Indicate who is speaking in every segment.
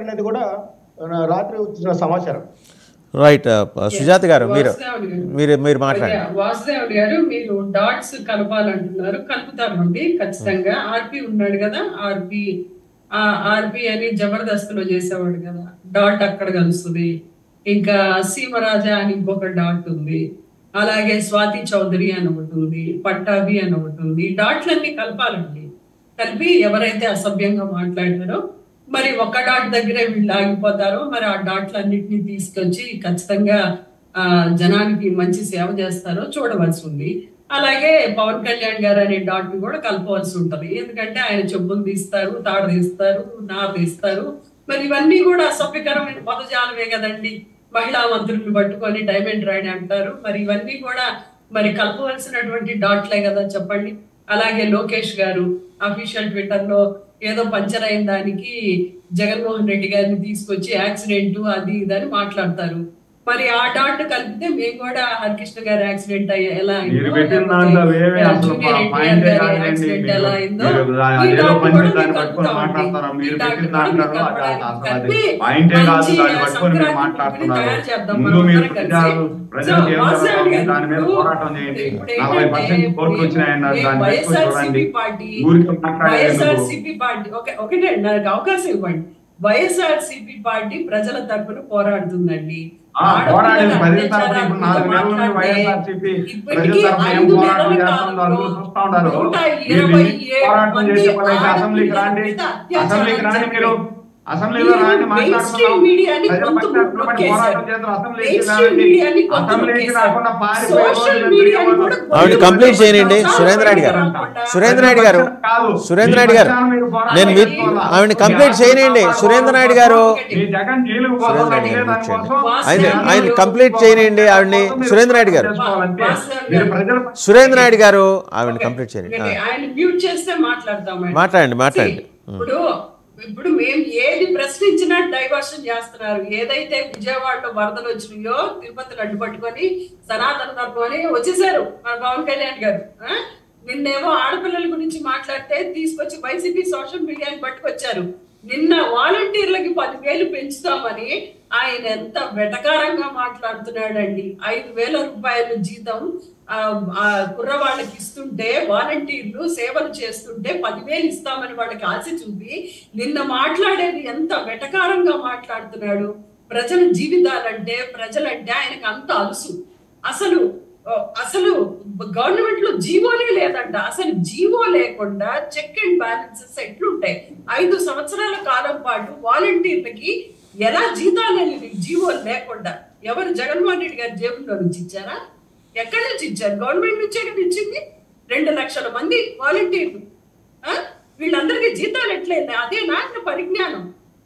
Speaker 1: అనేది కూడా ఆ, రాత్రి వచ్చిన సమాచారం
Speaker 2: రైట్ సుజాత గారు మీరు
Speaker 3: వాసుదేవ్ గారు.
Speaker 2: మీరు మీరు మాట్లాడండి
Speaker 3: అయ్యా, వాసుదేవ్ గారు మీరు డాట్స్ కలపాలంటున్నారు కలుపుతామండి ఖచ్చితంగా ఆర్పి ఉన్నాడు కదా ఆర్పి ఆ ఆర్పి అని జబర్దస్త్ లో చేసేవాడు కదా డాట్ అక్కడ కలుస్తుంది ఇంకా సీమరాజా అని ఇంకొక డాట్ ఉంది అలాగే స్వాతి చౌదరి అని ఒకటి ఉంది పట్టాభి అని ఒకటి ఉంది డాట్లన్నీ కలపాలండి కలిపి ఎవరైతే అసభ్యంగా మాట్లాడారో మరి ఒక్క డాట్ దగ్గరే వీళ్ళు ఆగిపోతారో మరి ఆ డాట్లన్నిటిని తీసుకొచ్చి ఖచ్చితంగా ఆ జనానికి మంచి సేవ చేస్తారో చూడవలసి ఉంది అలాగే పవన్ కళ్యాణ్ గారు అనే డాట్ ని కూడా కలపవలసి ఉంటది ఎందుకంటే ఆయన చెప్పులు తీస్తారు తాడు తీస్తారు నారు తీస్తారు మరి ఇవన్నీ కూడా అసభ్యకరమైన పదజాలమే కదండి మహిళా మంత్రులను పట్టుకొని డైమండ్ రాయని అంటారు మరి ఇవన్నీ కూడా మరి కలపవలసినటువంటి డాట్లే కదా చెప్పండి అలాగే లోకేష్ గారు అఫీషియల్ ట్విట్టర్ లో ఏదో పంచర్ అయిన దానికి జగన్మోహన్ రెడ్డి గారిని తీసుకొచ్చి యాక్సిడెంట్ అది ఇది అని మాట్లాడతారు మరి ఆ డాట్ కలిపితే మేము కూడా హరికృష్ణ గారి యాక్సిడెంట్ అయ్యే ఎలా అయిందో,
Speaker 4: మీరు పెట్టిన
Speaker 3: లేకపోతే,
Speaker 4: దాంట్లో వేరే
Speaker 3: ఆ,
Speaker 4: అసలు
Speaker 3: జూనియర్
Speaker 4: పా-
Speaker 3: ఎన్టీఆర్
Speaker 4: పాయింటే
Speaker 3: గారి
Speaker 4: కాదండి.
Speaker 3: యాక్సిడెంట్
Speaker 4: మీరు-
Speaker 3: ఎలా అయిందో,
Speaker 4: మీరు దా-
Speaker 3: ఈ
Speaker 4: అదేదో
Speaker 3: డాట్
Speaker 4: పంచి
Speaker 3: కూడా
Speaker 4: దాన్ని
Speaker 3: మీకు
Speaker 4: పట్టుకొని
Speaker 3: కలుపుతామండి.
Speaker 4: మాట్లాడతారా? మీరు
Speaker 3: ఈ డాట్
Speaker 4: పెట్టిన
Speaker 3: కూడా మీకు
Speaker 4: దాంట్లో అది
Speaker 3: కలపడానికి
Speaker 4: అసలు అది
Speaker 3: కలిపి
Speaker 4: పాయింటే కాదు
Speaker 3: మంచి
Speaker 4: దాన్ని పట్టుకొని మీరు
Speaker 3: సంక్రాంతి
Speaker 4: మాట్లాడుతున్నారు
Speaker 3: తయారు చేద్దాం
Speaker 4: ముందు
Speaker 3: మనం
Speaker 4: మీరు
Speaker 3: అందరం కలిసి.
Speaker 4: ప్రజలు ప్రజలకు
Speaker 3: సో,
Speaker 4: ఏం
Speaker 3: వాసు
Speaker 4: జరుగుతుంది
Speaker 3: గారు,
Speaker 4: దాని మీద
Speaker 3: ఇప్పుడు-
Speaker 4: పోరాటం చేయండి
Speaker 3: ఇప్పుడు
Speaker 4: నలభై
Speaker 3: ఏంటంటే
Speaker 4: పర్సెంట్ కోర్టుకు వచ్చినాయన్నారు
Speaker 3: మేము
Speaker 4: దాన్ని పెట్టుకొని
Speaker 3: వైఎస్ఆర్సీపీ
Speaker 4: చూడండి
Speaker 3: పార్టీ
Speaker 4: ఊరికి మాట్లాడేందుకు
Speaker 3: వైఎస్ఆర్సీపీ పార్టీ ఒక- ఒకటే నాకు అవకాశం ఇవ్వండి వైఎస్ఆర్సీపీ పార్టీ ప్రజల తరపున పోరాడుతుందండి
Speaker 4: ఆ,
Speaker 3: ఆడపిల్లల
Speaker 4: పోరాడేది ప్రజల తరపున
Speaker 3: అత్యాచారాల
Speaker 4: ఇప్పుడు
Speaker 3: మీద
Speaker 4: నాలుగు నెలల నుండి
Speaker 3: మాట్లాడితే
Speaker 4: వైఎస్ఆర్సీపీ
Speaker 3: ఇప్పటికీ
Speaker 4: ప్రజల తరపున ఏం
Speaker 3: ఐదు
Speaker 4: పోరాటం
Speaker 3: నెలల
Speaker 4: చేస్తుందో
Speaker 3: కాలంలో
Speaker 4: అందరూ చూస్తా ఉన్నారు
Speaker 3: నూట
Speaker 4: మీరు
Speaker 3: ఇరవై
Speaker 4: దీన్ని
Speaker 3: ఏడు
Speaker 4: పోరాటం
Speaker 3: మంది
Speaker 4: చేసే వాళ్ళైతే అసెంబ్లీకి
Speaker 3: ఆడపిల్లల
Speaker 4: రాండి
Speaker 3: మీద అత్యాచారాలు
Speaker 4: అసెంబ్లీకి రాండి మీరు
Speaker 3: జరిగాయి.
Speaker 4: అసెంబ్లీలో
Speaker 3: మీరు
Speaker 4: రాండి
Speaker 3: మెయిన్ స్ట్రీమ్
Speaker 4: మాట్లాడుతున్నాం
Speaker 3: మీడియాని
Speaker 4: ప్రజల
Speaker 3: గొంతు
Speaker 4: పక్షాన నిలబడి
Speaker 3: నొక్కేశారు.
Speaker 4: పోరాటం చేద్దాం అసెంబ్లీకి
Speaker 3: మెయిన్ స్ట్రీమ్
Speaker 4: రాండి
Speaker 3: మీడియాని గొంతు
Speaker 4: అసెంబ్లీకి
Speaker 3: నొక్కేశారు.
Speaker 4: రాకుండా పారిపోయే
Speaker 3: సోషల్
Speaker 4: వాళ్ళు
Speaker 3: మీడియాని
Speaker 4: ఎందుకు
Speaker 3: కూడా
Speaker 4: ఇవ్వరు?
Speaker 2: ఆవిడ కంప్లీట్ చేయండి సురేంద్ర రెడ్డి గారు సురేంద్ర రెడ్డి గారు సురేంద్ర రెడ్డి గారు నేను మీ ఆవిడ కంప్లీట్ చేయనండి సురేంద్ర నాయుడు గారు
Speaker 4: మీ జగన్ జైలుకు
Speaker 2: సురేంద్ర
Speaker 4: పోవాలని
Speaker 2: రెడ్డి గారు
Speaker 4: దానికోసం
Speaker 2: కూర్చోండి. ఆయన ఆయన కంప్లీట్ చేయనండి ఆవిడని సురేంద్ర నాయుడు గారు
Speaker 4: చేసుకోవాలంటే మీరు ప్రజల
Speaker 2: సురేంద్ర నాయుడు గారు ఆవిడని కంప్లీట్ చేయండి ఆ,
Speaker 3: ఆయన మ్యూట్ చేస్తే మాట్లాడతాం
Speaker 2: మాట్లాడండి మాట్లాడండి
Speaker 3: ఇప్పుడు ఇప్పుడు మేము ఏది ప్రశ్నించినా డైవర్షన్ చేస్తున్నారు ఏదైతే విజయవాడలో వరదలు వచ్చినాయో తిరుపతిలో అడ్డు పట్టుకొని సనాతన ధర్మం అని వచ్చేసారు మన పవన్ కళ్యాణ్ గారు ఆ? నిన్నేమో ఆడపిల్లల గురించి మాట్లాడితే తీసుకొచ్చి వైసీపీ సోషల్ మీడియాని పట్టుకొచ్చారు నిన్న వాలంటీర్లకి పదివేలు పెంచుతామని ఆయన ఎంత వెటకారంగా మాట్లాడుతున్నాడండి ఐదు వేల రూపాయలు జీతం ఆ, ఆ కుర్రవాళ్ళకి ఇస్తుంటే వాలంటీర్లు సేవలు చేస్తుంటే పదివేలు ఇస్తామని వాళ్ళకి ఆశ చూపి నిన్న మాట్లాడేది ఎంత వెటకారంగా మాట్లాడుతున్నాడు ప్రజల జీవితాలంటే ప్రజలంటే ఆయనకు అంత అలుసు అసలు ఆ, అసలు గవర్నమెంట్ లో జీవోనే లేదంట అసలు జీవో లేకుండా చెక్ అండ్ బ్యాలెన్సెస్ ఎట్లుంటాయి ఐదు సంవత్సరాల కాలం పాటు వాలంటీర్లకి ఎలా జీతాలు అనేది జీవో లేకుండా ఎవరు జగన్మోహన్ రెడ్డి గారి జేబులో నుంచి ఇచ్చారా ఎక్కడి నుంచి ఇచ్చారు గవర్నమెంట్ నుంచే కదా ఇచ్చింది రెండు లక్షల మంది వాలంటీర్లు ఆ? వీళ్ళందరికీ జీతాలు ఎట్లయినా అదేనా ఆయన పరిజ్ఞానం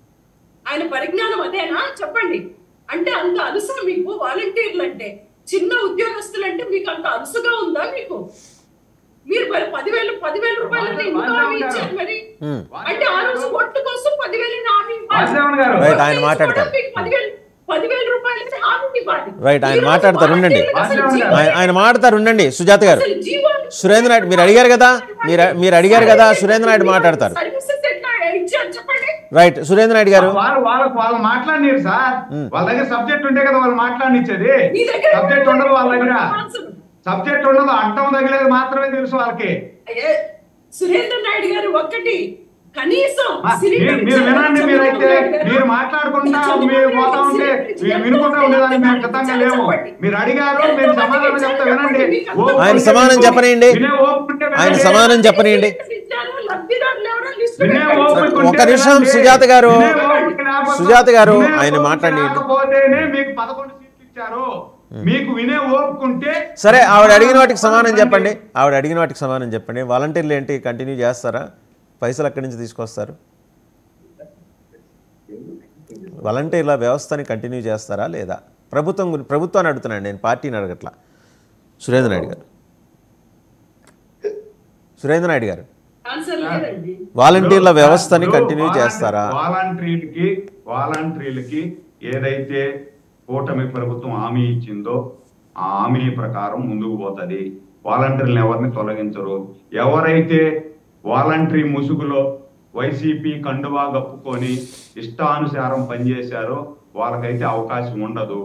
Speaker 3: ఆయన పరిజ్ఞానం అదేనా చెప్పండి అంటే అంత అలుసా మీకు వాలంటీర్లు అంటే చిన్న ఉద్యోగస్తులు అంటే మీకు అంత అలుసుగా ఉందా మీకు మీరు మరి పదివేలు పదివేల రూపాయలు అంటే ఎందుకు హామీ ఇచ్చారు మరి
Speaker 2: ఉమ్.
Speaker 3: అంటే ఆ రోజు ఓట్ల కోసం పదివేలు హామీ ఇవ్వాలి.
Speaker 4: వాసుదేవన్ గారు.
Speaker 2: రైట్, ఆయన
Speaker 3: ఓట్లు
Speaker 2: మాట్లాడతారు.
Speaker 3: వేసుకోవడం మీకు పదివేలు పదివేల రూపాయలకి హామీ ఇవ్వాలి
Speaker 2: రైట్, ఆయన
Speaker 3: ఈ రోజు
Speaker 2: మాట్లాడతారు, ఉండండి.
Speaker 3: వాలంటీర్లకు అసలు
Speaker 4: వాసుదేవన్
Speaker 3: జీవో
Speaker 4: గారు.
Speaker 2: ఆయన ఆయన మాట్లాడతారు ఉండండి సుజాత గారు
Speaker 3: అసలు జీవో-
Speaker 2: సురేంద్ర నాయుడు మీరు అడిగారు కదా మీరు మీరు అడిగారు కదా సురేంద్ర నాయుడు మాట్లాడతారు
Speaker 3: సర్వీసెస్ ఎట్లా ఇచ్చారు చెప్పండి
Speaker 2: రైట్ సురేంద్ర నాయుడు గారు
Speaker 4: వాళ్ళు వాళ్ళకు వాళ్ళు మాట్లాడినారు సార్ వాళ్ళ దగ్గర సబ్జెక్ట్ ఉంటే కదా వాళ్ళు మాట్లాడినిచ్చేది
Speaker 3: మీ దగ్గర
Speaker 4: సబ్జెక్ట్ ఉండదు వాళ్ళ దగ్గర
Speaker 3: ఆన్సర్.
Speaker 4: సబ్జెక్ట్ ఉండదు అడ్డం తగిలేదు మాత్రమే తెలుసు వాళ్ళకి
Speaker 3: అయ్యే, సురేంద్ర నాయుడు గారు ఒక్కటి కనీసం
Speaker 4: మా-
Speaker 3: సిలిండర్
Speaker 4: మీరు మీరు
Speaker 3: ఇచ్చారు
Speaker 4: వినండి
Speaker 3: చంద్రబాబు
Speaker 4: మీరైతే
Speaker 3: నాయుడు గారు.
Speaker 4: మీరు మాట్లాడుకుంటా
Speaker 3: చంద్రబాబు
Speaker 4: మీరు
Speaker 3: నాయుడు
Speaker 4: పోతా ఉంటే
Speaker 3: సిలిండర్ ఇచ్చారు.
Speaker 4: మీరు వినుకుంటా ఉండేదానికి మేము
Speaker 3: ఎంత
Speaker 4: ఖచ్చితంగా
Speaker 3: మంది
Speaker 4: లేము
Speaker 3: చెప్పండి.
Speaker 4: మీరు అడిగారు
Speaker 3: ఎంత
Speaker 4: మేము
Speaker 3: మంది
Speaker 4: సమాధానం
Speaker 3: ఇచ్చారు
Speaker 4: చెప్తా
Speaker 3: చెప్పండి.
Speaker 4: వినండి
Speaker 3: మీకు
Speaker 4: ఓపిక
Speaker 2: ఆయన
Speaker 4: ఉంటే
Speaker 2: సమాధానం
Speaker 4: వినండి.
Speaker 2: చెప్పనీయండి.
Speaker 4: వినే ఓపిక ఉంటే
Speaker 2: ఆయన
Speaker 4: వినండి.
Speaker 2: సమాధానం చెప్పనీయండి
Speaker 3: ఇచ్చారు, లబ్ధిదారులు ఎవరో లిస్టు
Speaker 4: వినే
Speaker 3: పెట్టండి.
Speaker 4: ఓపిక ఉంటే
Speaker 2: ఒక నిమిషం
Speaker 4: వినండి.
Speaker 2: సుజాత గారు.
Speaker 4: వినే ఓపిక లేకపోతే-
Speaker 2: సుజాత గారు,
Speaker 4: వినే
Speaker 2: ఆయన
Speaker 4: ఓపిక
Speaker 2: మాట్లాడియండి.
Speaker 4: లేకపోతేనే మీకు పదకొండు సీట్లు ఇచ్చారు మీకు వినే ఓపిక ఉంటే
Speaker 2: సరే ఆవిడ అడిగిన వాటికి సమాధానం చెప్పండి ఆవిడ అడిగిన వాటికి సమాధానం చెప్పండి వాలంటీర్లు ఏంటి కంటిన్యూ చేస్తారా పైసలు ఎక్కడి నుంచి తీసుకొస్తారు వాలంటీర్ల వ్యవస్థని కంటిన్యూ చేస్తారా లేదా ప్రభుత్వం గురి- ప్రభుత్వాన్ని అడుగుతున్నాను నేను పార్టీని అడగట్లా సురేంద్ర నాయుడు గారు సురేంద్ర నాయుడు గారు
Speaker 3: ఆన్సర్ లేదండి
Speaker 2: వాలంటీర్ల వ్యవస్థని
Speaker 4: ఇప్పుడు
Speaker 2: కంటిన్యూ
Speaker 4: వాలంటీ-
Speaker 2: చేస్తారా
Speaker 4: వాలంటీర్లకి వాలంటీర్లకి ఏదైతే కూటమి ప్రభుత్వం హామీ ఇచ్చిందో ఆ హామీ ప్రకారం ముందుకు పోతుంది వాలంటీర్లను ఎవరిని తొలగించరు ఎవరైతే వాలంటరీ ముసుగులో వైసీపీ కండువా కప్పుకొని ఇష్టానుసారం పనిచేశారో వాళ్ళకైతే అవకాశం ఉండదు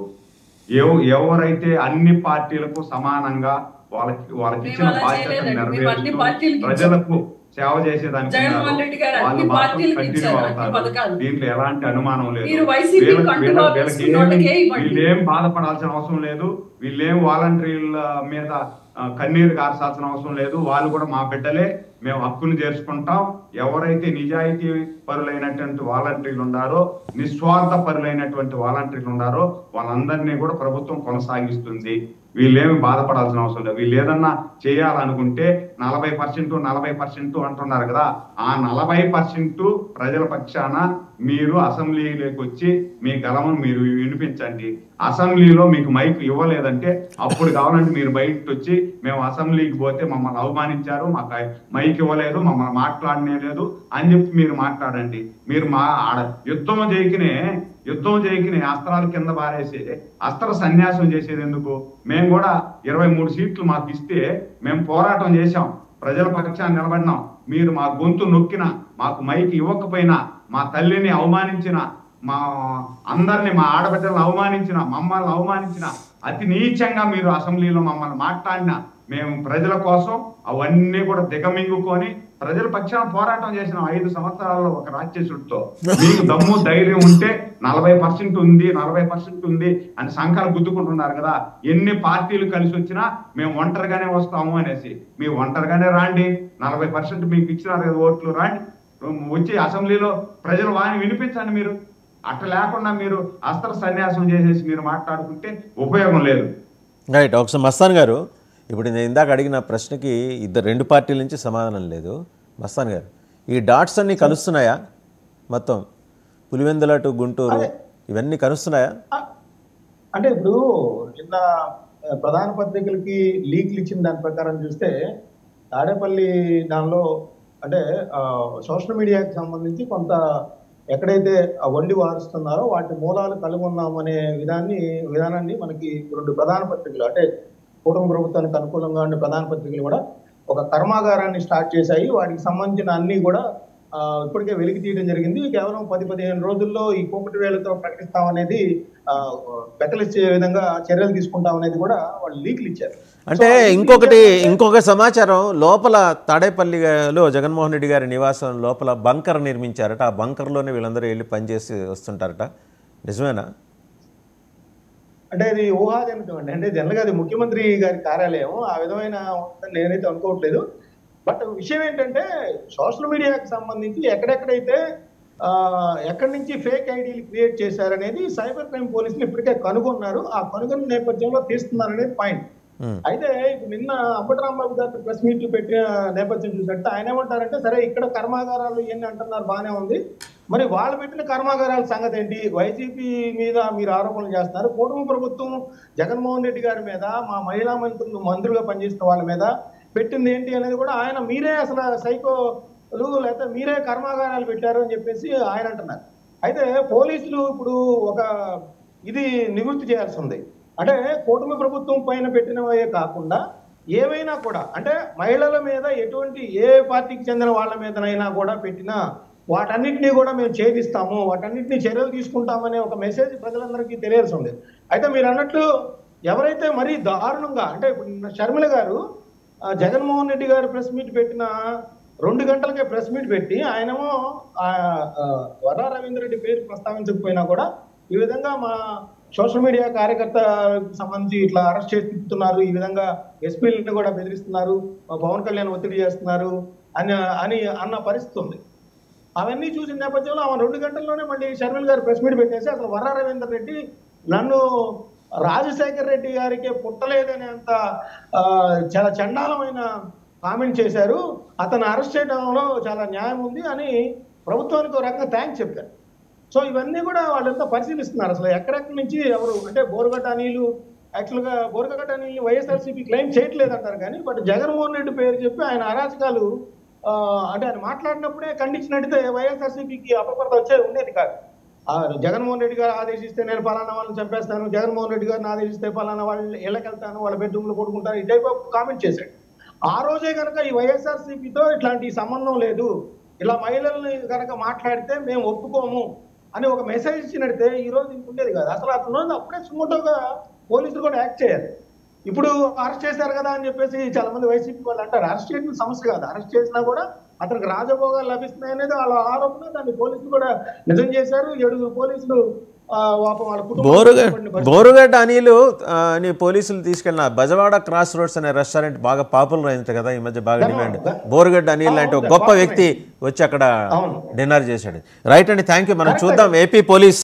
Speaker 4: ఎవ- ఎవరైతే అన్ని పార్టీలకు సమానంగా వాళ్ళకి వాళ్ళకి ఇచ్చిన
Speaker 3: మేము అలా
Speaker 4: బాధ్యతను
Speaker 3: చేయలేదండి. మేము అన్ని
Speaker 4: నెరవేరుస్తూ
Speaker 3: పార్టీలకు ఇచ్చాం.
Speaker 4: ప్రజలకు సేవ చేసేదానికి
Speaker 3: జగన్మోహన్ రెడ్డి గారు
Speaker 4: వాళ్ళు
Speaker 3: అన్ని
Speaker 4: మాత్రం
Speaker 3: పార్టీలకు
Speaker 4: కంటిన్యూ
Speaker 3: ఇచ్చారు, అన్ని
Speaker 4: అవుతారు
Speaker 3: పథకాలు.
Speaker 4: దీంట్లో ఎలాంటి అనుమానం లేదు
Speaker 3: మీరు వైసీపీ
Speaker 4: వీళ్ళ-
Speaker 3: కండువా
Speaker 4: వీళ్ళ- వీళ్ళకి
Speaker 3: వేసుకున్న వాళ్ళకే
Speaker 4: ఏం-
Speaker 3: ఇవ్వండి.
Speaker 4: వీళ్ళేం బాధపడాల్సిన అవసరం లేదు వీళ్ళేం వాలంటీర్ల మీద ఆ, కన్నీరు కార్చాల్సిన అవసరం లేదు వాళ్ళు కూడా మా బిడ్డలే మేము హక్కును చేర్చుకుంటాం ఎవరైతే నిజాయితీ పరులైనటువంటి వాలంటీర్లు ఉన్నారో నిస్వార్థ పరులైనటువంటి వాలంటీర్లు ఉన్నారో వాళ్ళందరినీ కూడా ప్రభుత్వం కొనసాగిస్తుంది వీళ్ళేమి బాధపడాల్సిన అవసరం లేదు వీళ్ళు ఏదన్నా చేయాలనుకుంటే నలభై పర్సెంట్ నలభై పర్సెంట్ అంటున్నారు కదా ఆ నలభై పర్సెంట్ ప్రజల పక్షాన మీరు అసెంబ్లీలోకి వచ్చి మీ గలమును మీరు వినిపించండి అసెంబ్లీలో మీకు మైక్ ఇవ్వలేదంటే అప్పుడు కావాలంటే మీరు బయటకు వచ్చి మేము అసెంబ్లీకి పోతే మమ్మల్ని అవమానించారు మాకు మైక్ ఇవ్వలేదు మమ్మల్ని మాట్లాడనే లేదు అని చెప్పి మీరు మాట్లాడండి మీరు మా ఆడ యుద్ధం చేయకనే యుద్ధం చేయకనే అస్త్రాల కింద పారేసి అస్త్ర సన్యాసం చేసేది ఎందుకు మేము కూడా ఇరవై మూడు సీట్లు మాకు ఇస్తే మేము పోరాటం చేశాం ప్రజల పక్షాన్ని నిలబడినాం మీరు మా గొంతు నొక్కిన మాకు మైక్ ఇవ్వకపోయినా మా తల్లిని అవమానించిన మా అందరిని మా ఆడబిడ్డలను అవమానించిన మమ్మల్ని అవమానించిన అతి నీచంగా మీరు అసెంబ్లీలో మమ్మల్ని మాట్లాడిన మేము ప్రజల కోసం అవన్నీ కూడా దిగమింగుకొని ప్రజల పక్షాన పోరాటం చేసిన ఐదు సంవత్సరాల్లో ఒక రాక్షసుడితో మీకు దమ్ము ధైర్యం ఉంటే నలభై పర్సెంట్ ఉంది నలభై పర్సెంట్ ఉంది అని సంఖాలు గుద్దుకుంటున్నారు కదా ఎన్ని పార్టీలు కలిసి వచ్చినా మేము ఒంటరిగానే వస్తాము అనేసి మీ ఒంటరిగానే రాండి నలభై పర్సెంట్ మీకు ఇచ్చినారు కదా ఓట్లు రాండి వచ్చి అసెంబ్లీలో ప్రజలు వాని వినిపించండి మీరు అట్లా లేకుండా మీరు అస్త్ర సన్యాసం చేసేసి మీరు మాట్లాడుకుంటే ఉపయోగం లేదు
Speaker 2: రైట్ ఒకసారి మస్తాన్ గారు ఇప్పుడు నేను ఇందాక అడిగిన ప్రశ్నకి ఇద్దరు రెండు పార్టీల నుంచి సమాధానం లేదు మస్తాన్ గారు ఈ డాట్స్ అన్నీ కలుస్తున్నాయా మొత్తం పులివెందుల టు గుంటూరు ఇవన్నీ కలుస్తున్నాయా
Speaker 1: అంటే ఇప్పుడు నిన్న ఆ, ప్రధాన పత్రికలకి లీక్లు ఇచ్చిన దాని ప్రకారం చూస్తే తాడేపల్లి దానిలో అంటే సోషల్ మీడియాకి సంబంధించి కొంత ఎక్కడైతే ఆ వండి వారుస్తున్నారో వాటి మూలాలు కలిగి ఉన్నామనే విధాన్ని విధానాన్ని మనకి రెండు ప్రధాన పత్రికలు అంటే కుటుంబ ప్రభుత్వానికి అనుకూలంగా ఉండే ప్రధాన పత్రికలు కూడా ఒక కర్మాగారాన్ని స్టార్ట్ చేశాయి వాటికి సంబంధించిన అన్ని కూడా ఆ, ఇప్పటికే వెలికి తీయడం జరిగింది కేవలం పది పదిహేను రోజుల్లో ఈ కోకటి వేలతో ప్రకటిస్తాం అనేది బెకలిచ్చే విధంగా చర్యలు తీసుకుంటాం అనేది కూడా వాళ్ళు లీక్లు ఇచ్చారు
Speaker 2: అంటే
Speaker 1: సో అది
Speaker 2: ఇంకొకటి ఇంకొక సమాచారం లోపల తాడేపల్లిలో జగన్మోహన్ రెడ్డి గారి నివాసం లోపల బంకర్ నిర్మించారట ఆ బంకర్లోనే వీళ్ళందరూ వెళ్ళి పనిచేసి వస్తుంటారట నిజమేనా
Speaker 1: అంటే అది ఊహాజనితం అండి అంటే జనరల్ గా అది ముఖ్యమంత్రి గారి కార్యాలయం ఆ విధమైన ఉంటుందని నేనైతే అనుకోవట్లేదు బట్ విషయం ఏంటంటే సోషల్ మీడియాకి సంబంధించి ఎక్కడెక్కడైతే ఆ, ఎక్కడి నుంచి ఫేక్ ఐడీలు క్రియేట్ చేశారనేది సైబర్ క్రైమ్ పోలీసులు ఇప్పటికే కనుగొన్నారు ఆ కనుగొన్న నేపథ్యంలో తీస్తున్నారనేది పాయింట్
Speaker 2: Hmm.
Speaker 1: అయితే ఇప్పుడు నిన్న అంబటరాంబాబు గారు ప్రెస్ మీట్ పెట్టిన నేపథ్యం చూసినట్టు ఆయన ఏమంటారంటే సరే ఇక్కడ కర్మాగారాలు ఇవన్నీ అంటున్నారు బాగానే ఉంది మరి వాళ్ళు పెట్టిన కర్మాగారాల సంగతి ఏంటి వైసీపీ మీద మీరు ఆరోపణలు చేస్తున్నారు కుటుంబ ప్రభుత్వం జగన్మోహన్ రెడ్డి గారి మీద మా మహిళా మంత్రులు మంత్రులుగా పనిచేస్తున్న వాళ్ళ మీద పెట్టింది ఏంటి అనేది కూడా ఆయన మీరే అసలు సైకోలు లేకపోతే మీరే కర్మాగారాలు పెట్టారు అని చెప్పేసి ఆయన అంటున్నారు అయితే పోలీసులు ఇప్పుడు ఒక ఇది నివృత్తి చేయాల్సి ఉంది అంటే కూటమి ప్రభుత్వం పైన పెట్టినవే కాకుండా ఏవైనా కూడా అంటే మహిళల మీద ఎటువంటి ఏ పార్టీకి చెందిన వాళ్ళ మీదనైనా కూడా పెట్టిన వాటన్నిటినీ కూడా మేము ఛేదిస్తాము వాటన్నిటిని చర్యలు తీసుకుంటామనే ఒక మెసేజ్ ప్రజలందరికీ తెలియాల్సి ఉంది అయితే మీరు అన్నట్లు ఎవరైతే మరీ దారుణంగా అంటే ఇప్పుడు నిన్న షర్మిల గారు ఆ, జగన్మోహన్ రెడ్డి గారు ప్రెస్ మీట్ పెట్టిన రెండు గంటలకే ప్రెస్ మీట్ పెట్టి ఆయనేమో ఆ, ఆ, వరా రవీంద్ర రెడ్డి పేరు ప్రస్తావించకపోయినా కూడా ఈ విధంగా మా సోషల్ మీడియా కార్యకర్తలకు సంబంధించి ఇట్లా అరెస్ట్ చేసి తిప్పుతున్నారు ఈ విధంగా ఎస్పీలను కూడా బెదిరిస్తున్నారు మా పవన్ కళ్యాణ్ ఒత్తిడి చేస్తున్నారు అని అని అన్న పరిస్థితి ఉంది అవన్నీ చూసిన నేపథ్యంలో ఆమె రెండు గంటల్లోనే మళ్ళీ షర్మిల్ గారు ప్రెస్ మీట్ పెట్టేసి అసలు వర రవీందర్ రెడ్డి నన్ను రాజశేఖర్ రెడ్డి గారికి పుట్టలేదనేంత ఆ, చాలా చండాలమైన కామెంట్ చేశారు అతను అరెస్ట్ చేయడంలో చాలా న్యాయం ఉంది అని ప్రభుత్వానికి ఒక రకంగా థ్యాంక్స్ చెప్పారు సో ఇవన్నీ కూడా వాళ్ళంతా పరిశీలిస్తున్నారు అసలు ఎక్కడెక్కడి నుంచి ఎవరు అంటే బోరుగట్ట అనిలు యాక్చువల్గా బోరుగట్ట అనిల్ వైఎస్ఆర్సీపీ క్లెయిమ్ చేయట్లేదు అంటారు కానీ బట్ జగన్మోహన్ రెడ్డి పేరు చెప్పి ఆయన అరాచకాలు ఆ, అంటే ఆయన మాట్లాడినప్పుడే ఖండించినట్టయితే వైఎస్ఆర్సీపీకి అపకర్త వచ్చే ఉండేది కాదు ఆ, జగన్మోహన్ రెడ్డి గారు ఆదేశిస్తే నేను ఫలానా వాళ్ళని చంపేస్తాను జగన్మోహన్ రెడ్డి గారిని ఆదేశిస్తే ఫలానా వాళ్ళు ఇళ్ళకెళ్తాను వాళ్ళ బెడ్రూమ్లో కొడుకుంటాను ఈ టైప్ ఆఫ్ కామెంట్ చేశాడు ఆ రోజే కనుక ఈ వైఎస్ఆర్సీపీతో ఇట్లాంటి సంబంధం లేదు ఇలా మహిళల్ని కనుక మాట్లాడితే మేము ఒప్పుకోము అని ఒక మెసేజ్ ఇచ్చినట్టే ఈ రోజు ఇంత ఉండేది కాదు అసలు అతను అప్పుడే సుమోటోగా పోలీసులు కూడా యాక్ట్ చేయాలి ఇప్పుడు అరెస్ట్ చేశారు కదా అని చెప్పేసి చాలా మంది వైసీపీ వాళ్ళు అంటారు అరెస్ట్ చేయడం సమస్య కాదు అరెస్ట్ చేసినా కూడా అతనికి రాజభోగాలు లభిస్తున్నాయి అనేది వాళ్ళ ఆరోపణ దాన్ని పోలీసులు కూడా నిజం చేశారు ఏడుగురు పోలీసులు ఆ, పాపం వాళ్ళ కుటుంబానికి
Speaker 2: బోరుగ
Speaker 1: పడిన పరిస్థితి.
Speaker 2: బోరుగడ్డ అనిలు ఆ, అని పోలీసులు తీసుకెళ్ళిన బజవాడ క్రాస్ రోడ్స్ అనే రెస్టారెంట్ బాగా పాపులర్ అయింది కదా ఈ మధ్య బాగా డిమాండ్ బోరుగడ్డ అనిల్ లాంటి ఒక గొప్ప వ్యక్తి వచ్చి అక్కడ
Speaker 1: అవును.
Speaker 2: డిన్నర్ చేశాడు రైట్ అండి థ్యాంక్ యూ మనం చూద్దాం ఏపీ పోలీస్